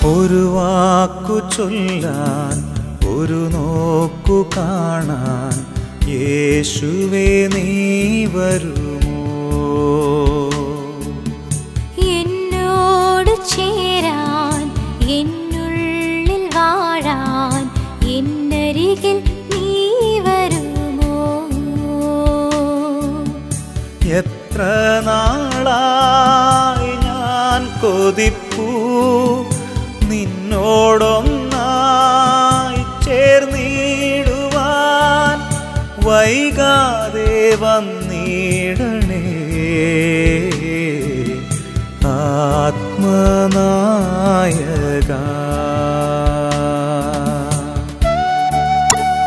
ഒരു വാക്കു ചൊല്ലാൻ ഒരു നോക്കു കാണാൻ യേശുവേ നീ വരുമോ എന്നോട് ചേരാൻ എന്നുള്ളിൽ വാഴാൻ എന്നരികിൽ നീ വരുമോ എത്ര നാളായി ഞാൻ കൊതിപ്പൂ നിന്നോടൊന്നായി ചേർന്നിടുവാൻ വൈകാതെ വന്നിടണേ ആത്മനായക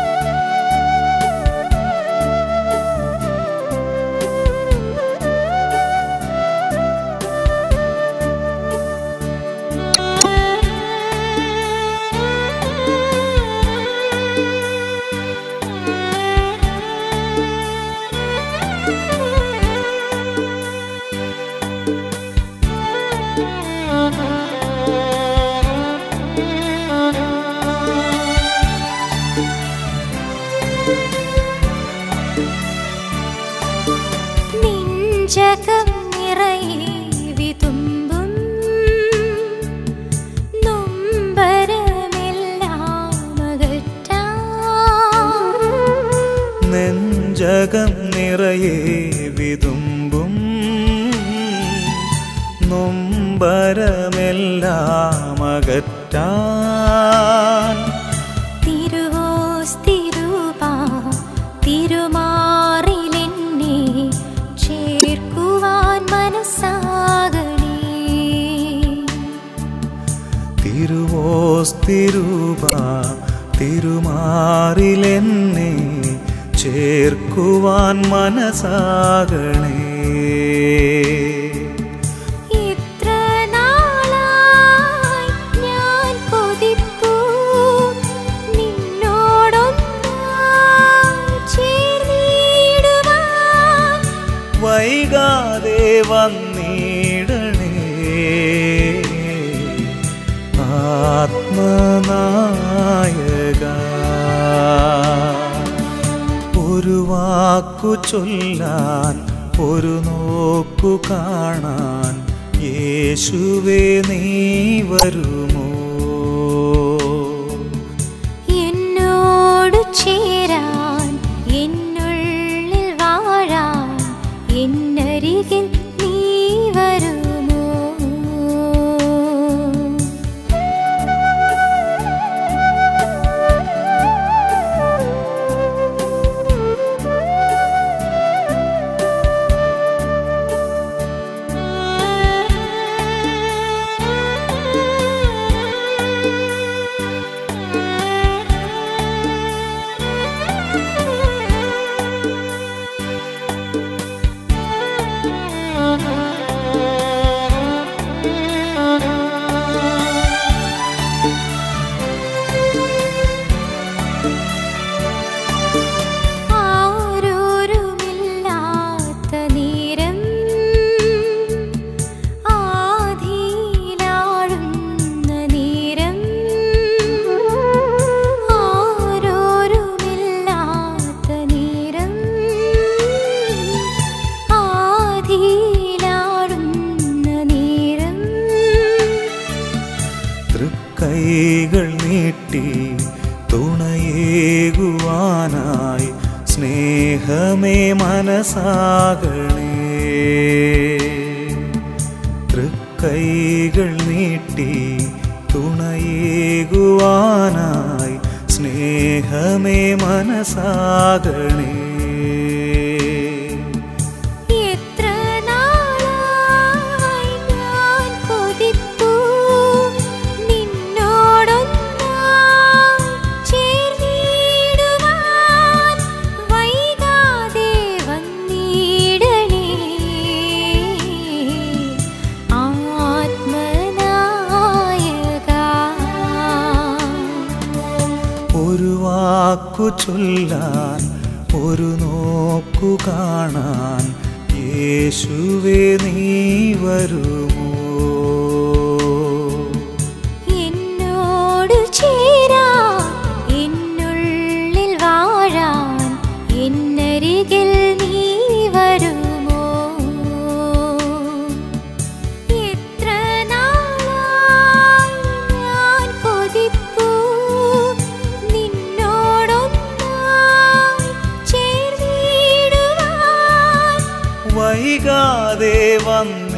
നെഞ്ചകം നിറയെ വിതുമ്പും നൊമ്പരമെല്ലാം അകറ്റാൻ നെഞ്ചകം നിറയെ വിതുമ്പും നൊമ്പരമെല്ലാം അകറ്റാൻ തിരുവോസ്തിരുവാ തിരുമാറിലെന്നെ ചേർക്കുവാൻ മനസ്സാകണേ തിരുവോസ്തിരുവ തിരുമാറിലെന്നെ ചേർക്കുവാൻ മനസ്സാകണേ ഇത്ര നാളായി ഞാൻ കൊതിപ്പൂ നിന്നോടൊന്നായി ചേർന്നിടുവാൻ വൈകാതെ വന്നിടണേ ആത്മനായക ഒരു വാക്കു ചൊല്ലാൻ ഒരു നോക്കു കാണാൻ യേശുവേ നീ വരുമോ എന്നോട് ചേരാൻ എന്നുള്ളിൽ വാഴാൻ എന്നരികിൽ നീ വരുമോ ആരോരുമില്ലാത്ത നേരം ആധിയിലാഴുന്ന നേരം ആരോരുമില്ലാത്ത നേരം ആധിയിലാഴുന്ന നേരം തൃക്കൈകൾ നീട്ടി തുണയേകുവാനായി സ്നേഹമേ മനസ്സാകണേ തൃക്കൈകൾ നീട്ടി തുണയേകുവാനായി സ്നേഹമേ മനസ്സാകണേ എത്ര നാളായി ഞാൻ കൊതിപ്പൂ നിന്നോടൊന്നായി ചേർന്നിടുവാൻ വൈകാതെ വന്നിടണേ ആത്മനായക ഒരു വാക്കു ചൊല്ലാൻ ഒരു നോക്കു കാണാൻ യേശുവേ നീ വരുമോ എൻ വൈകാതെ വന്നിടണേ